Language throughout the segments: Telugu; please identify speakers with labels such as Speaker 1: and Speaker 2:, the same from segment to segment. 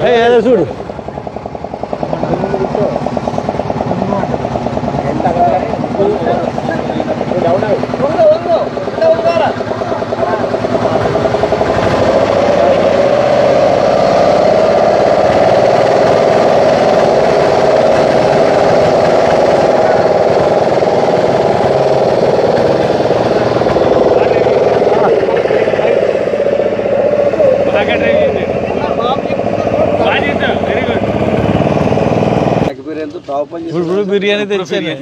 Speaker 1: ఏ, ఏదో చూడు ఇప్పుడు ఇప్పుడు బిర్యానీ తెచ్చాను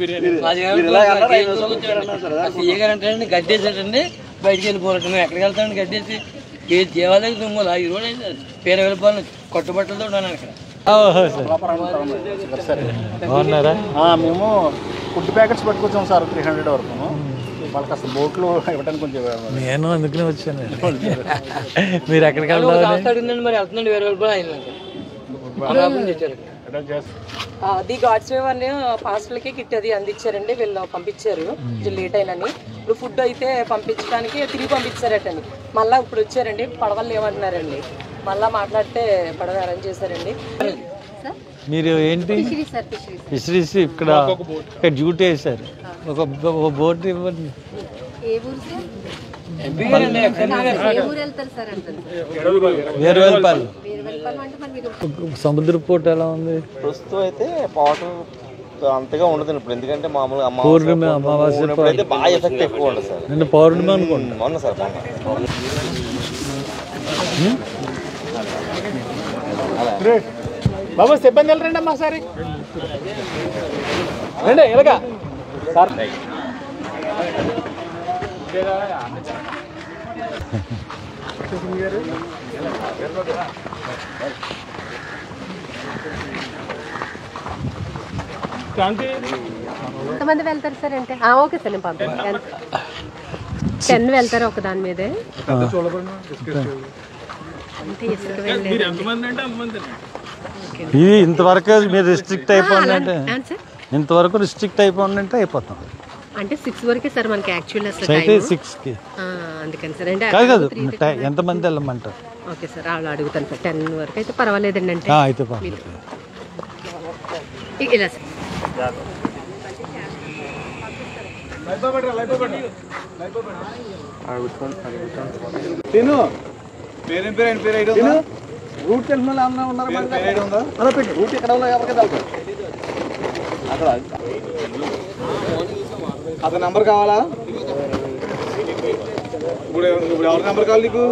Speaker 2: అంటే గడ్డేసాడండి బయటికి వెళ్ళిపోవటం ఎక్కడికి వెళ్తాడండి గడ్డేసి ఏ దేవాలయం దుమ్ములు ఈ రోజు అయితే పేరు వెళ్ళిపోవాలి కొట్టుబట్టలతో ఉన్నాను అక్కడ
Speaker 1: ఓహో, సార్. బాగున్నారా
Speaker 3: మేము ఫుడ్ ప్యాకెట్స్ పట్టుకొచ్చాం సార్ త్రీ హండ్రెడ్ వరకు వాళ్ళకి అసలు బోట్లు ఇవ్వడానికి కొంచెం
Speaker 1: నేను అందుకనే వచ్చాను మీరు ఎక్కడికి
Speaker 2: ఒక
Speaker 1: వెళ్దామని
Speaker 2: కాస్త అడిగిందండి మరి వెళ్తున్నాడు వేరే వెళ్ళిపోయి ఆయన అమరాపురం తెచ్చారు
Speaker 4: ఆ, అది గాడ్స్ వేవ్ అనే పాస్టర్లకి కిట్ అది అందించారండి వీళ్ళు పంపించారు కొంచెం లేట్ అయినని ఇప్పుడు ఫుడ్ అయితే పంపించడానికి తిరిగి పంపించారటండి మళ్ళీ ఇప్పుడు వచ్చారండి పడవలు లేవంటున్నారండి మళ్ళీ మాట్లాడితే పడవ అరేంజ్ చేశారండి
Speaker 1: మీరు ఏంటి ఫిషరీస్ ఇక్కడ ఇక్కడ డ్యూటీ వేశారు ఒక ఒక బోట్ ఇవ్వండి
Speaker 2: ఎంపీ గారండి ఎక్స్ఎంపీ గారు
Speaker 1: వేరు వెళ్ళిపాలి సముద్ర పూట ఎలా ఉంది
Speaker 5: ప్రస్తుతం అయితే పాటు అంతగా ఉండదు ఇప్పుడు ఎందుకంటే మామూలుగా అమ్మ
Speaker 1: పౌర్ణమి అమావాస్య
Speaker 5: అయితే బాగా ఎఫెక్ట్ ఎక్కువ ఉండదు సార్
Speaker 1: నిన్న పౌర్ణమి అనుకుంటా
Speaker 5: మొన్న సార్ మొన్న
Speaker 3: బాబు సిబ్బంది వెళ్ళరండి అమ్మా సరే రండి ఎలాగా సార్
Speaker 6: ఎంతమంది వెళ్తారు సార్ అంటే ఆ, ఓకే సార్ నేను పంపిస్తాను టెన్ వెళ్తారు ఒక దాని మీదే అంటే ఇసుక వెళ్ళలేదు
Speaker 1: ఇది ఇంతవరకు మీరు రిస్ట్రిక్ట్ అయిపోండి అంటే
Speaker 6: అవును సార్
Speaker 1: ఇంతవరకు రిస్ట్రిక్ట్ అయిపోండి అంటే అయిపోతాం
Speaker 6: అంటే సిక్స్ వరకే సార్ మనకి యాక్చువల్ అసలు
Speaker 1: అయితే
Speaker 6: టైం
Speaker 1: సిక్స్కి
Speaker 6: అందుకని సార్ అంటే
Speaker 1: కాదు కాదు టై- ఎంతమంది వెళ్ళమంటారు
Speaker 6: ఓకే సార్ వాళ్ళు అడుగుతాను సార్ టెన్ వరకు అయితే పర్వాలేదండి అంటే
Speaker 1: ఆ, అయితే పర్లేదు
Speaker 6: ఇ- ఇలా సార్
Speaker 3: తిను పేరేం పేరు ఆయన పేరు ఐడియా ఉందా రూట్ తెలిసిన వాళ్ళు ఏమన్నా ఉన్నారా మన దగ్గర? ఐడియా ఉందా అలా పెట్టు రూట్ ఎక్కడ ఉందో ఎవరికి వెళ్తాం అక్కడ అతని నెంబర్ కావాలా ఇప్పుడు ఇప్పుడు ఎవరి నెంబర్ కావాలి నీకు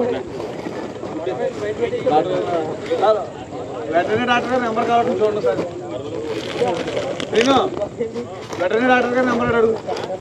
Speaker 3: వెటర్నరీ డాక్టర్ గారి నెంబర్ కావాలంటే చూడండి సార్ నేను వెటర్నరీ డాక్టర్ గారి నెంబర్ అడుగు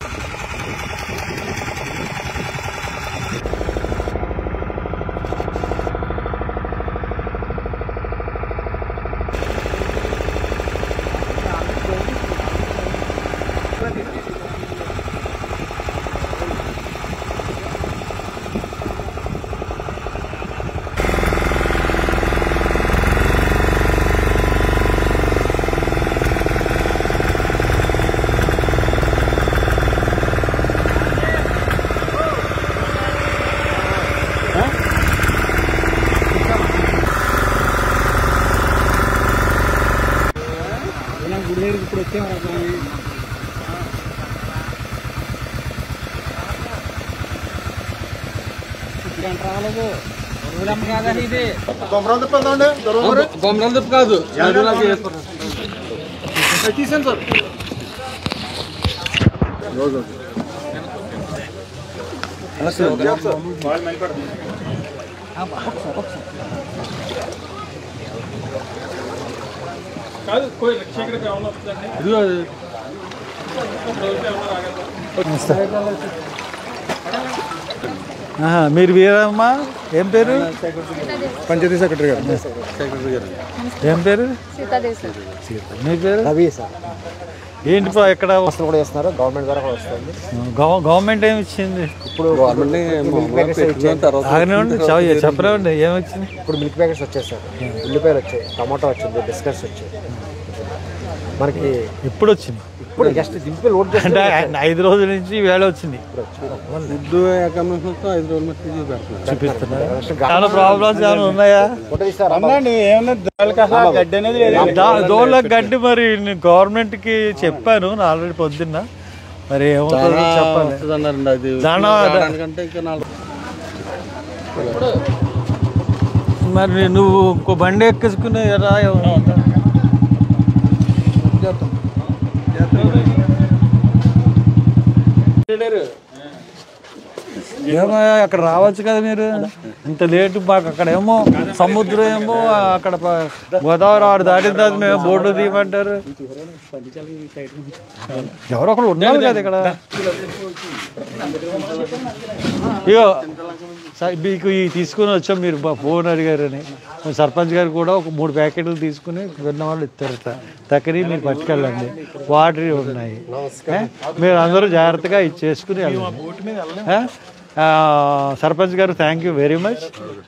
Speaker 2: బొమ్మల తప్పు కాదు
Speaker 3: తీసాను సార్
Speaker 1: ఆహా, మీరు వీరమ్మా ఏం పేరు
Speaker 3: పంచాయతీ సెక్రటరీ గారు
Speaker 1: ఏం పేరు సీత మీ పేరు
Speaker 3: రవి సార్
Speaker 1: ఏంటి పా ఇక్కడ
Speaker 3: వస్తువులు కూడా చేస్తున్నారు గవర్నమెంట్ ద్వారా కూడా వస్తుంది
Speaker 1: గవ- గవర్నమెంట్ ఏమి ఇచ్చింది
Speaker 3: ఇప్పుడు గవర్నమెంట్
Speaker 1: ఆగనివ్వండి చ- చెప్పనివ్వండి ఏమి వచ్చింది
Speaker 3: ఇప్పుడు మిల్క్ ప్యాకెట్స్ వచ్చాయి సార్ ఉల్లిపాయలు వచ్చాయి టమాటో వచ్చింది బిస్కెట్స్ వచ్చాయి మనకి
Speaker 1: ఎప్పుడు వచ్చింది
Speaker 3: ఇప్పుడు జస్ట్ దింపి లోడ్
Speaker 1: అంటే ఆయన ఐదు రోజుల నుంచి వేళ వచ్చింది
Speaker 3: ఫుడ్ అకామిడేషన్ ఐదు రోజులు మట్టి పెడుతున్నారు
Speaker 1: చూపిస్తున్నారు చాలా ప్రాబ్లమ్స్ ఏమైనా ఉన్నాయా
Speaker 3: గడ్డి అనేది
Speaker 1: దా- దోళ్ళ గడ్డి మరి నేను గవర్నమెంట్ కి చెప్పాను నా ఆల్రెడీ పొద్దున్న మరి ఏమవుతుందో చెప్పాలి
Speaker 3: అన్నారండి అది
Speaker 1: దానా
Speaker 3: కంటే ఇంకా నాలుగు
Speaker 1: మరి నువ్వు ఇంకో బండి ఎక్కేసుకునే రా ఏమన్నా ఏమయ్యా అక్కడ రావచ్చు కదా మీరు ఇంత లేటు మాకు అక్కడ ఏమో సముద్రం ఏమో అక్కడ ప- గోదావరి ఆడు దాటిన తర్వాత మేము బోర్డు తీయమంటారు ఎవరో ఒకరు ఉన్నారు కదా ఇక్కడ ఇగో స- మీకు ఈ తీసుకుని వచ్చాం మీరు బా- ఫోన్ అడిగారని మరి సర్పంచ్ గారు కూడా ఒక మూడు ప్యాకెట్లు తీసుకుని విన్న వాళ్ళు ఇస్తారు ఇట్లా తక్కని మీరు పట్టుకెళ్ళండి వాటర్ ఉన్నాయి ఏ? మీరు అందరూ జాగ్రత్తగా ఇది చేసుకుని వెళ్ళండి. ఏ? ఆ, సర్పంచ్ గారు థ్యాంక్ యూ వెరీ మచ్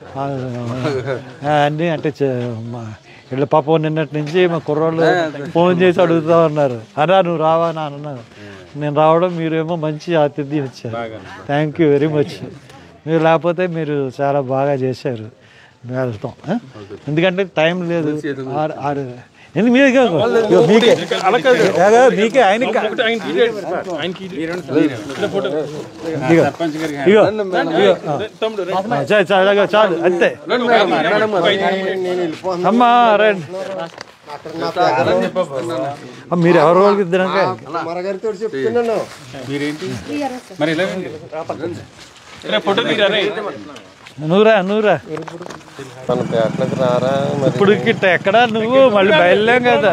Speaker 1: అన్నీ అంటే చే- మా వీళ్ళ పాపం నిన్నటి నుంచి మా కుర్రోళ్ళు ఫోన్ చేసి అడుగుతా ఉన్నారు అన్నా నువ్వు రావా అని అన్నారు నేను రావడం మీరేమో మంచి ఆతిథ్యం ఇచ్చారు థ్యాంక్ యూ వెరీ మచ్ మీరు లేకపోతే మీరు చాలా బాగా చేశారు మేము వెళ్తాం ఆ? ఎందుకంటే టైం లేదు ఆరు ఆరు ఎందుకు మీరే కాదు ఇగో మీకే కాదు, మీకే ఆయనకి కా- ఇగో ఇగో ఇగో ఆ. చాలు చాలు అలాగే చాలు అంతే అమ్మా రండి ఆ, మీరు ఎవరు వాళ్ళకి ఇద్దరంగా
Speaker 3: మరగారితో చెప్తున్నాను
Speaker 1: నువ్వురా నువ్వురా
Speaker 5: మన పేటలకు రారా మరి
Speaker 1: ఇప్పుడు గిట్ట ఎక్కడా నువ్వు మళ్ళీ బయలుదేరాం కదా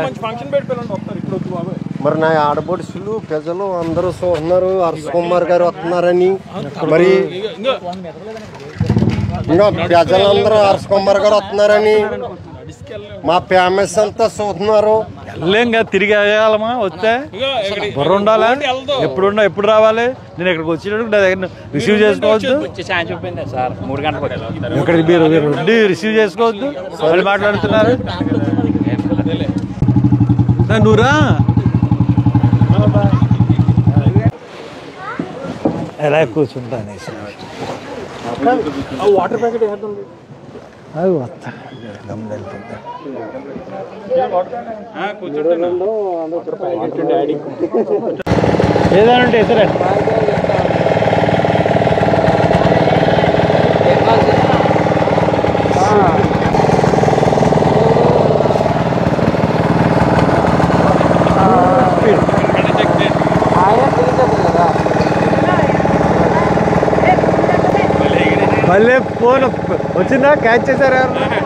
Speaker 3: మరి నా ఆడపడుచులు ప్రజలు అందరూ చూస్తున్నారు హర్ష కుమార్ గారు వస్తున్నారని మరి ఇంకా ప్రజలందరూ హర్ష కుమార్ గారు వస్తున్నారని మా ఫేమస్ అంతా చూస్తున్నారు
Speaker 1: వెళ్ళేం కదా తిరిగి వెళ్ళాలమా వస్తే బుర్ర ఉండాలా ఎప్పుడు ఉండా ఎప్పుడు రావాలి నేను ఇక్కడికి వచ్చేటప్పుడు నా దగ్గర రిసీవ్ చేసుకోవద్దు ఇక్కడికి మీరు మీరు ఉండి రిసీవ్ చేసుకోవద్దు వాళ్ళు మాట్లాడుతున్నారు నా నువ్వురా ఎలా కూర్చుంటా అనేసి
Speaker 3: వాటర్ ప్యాకెట్
Speaker 1: అది వస్తా గమ్మున వెళ్ళిపోతా. ఏదైనా ఉంటే ఎదురండి మళ్ళీ ఫోన్ వచ్చిందా క్యాచ్ చేశారు ఎవరన్నా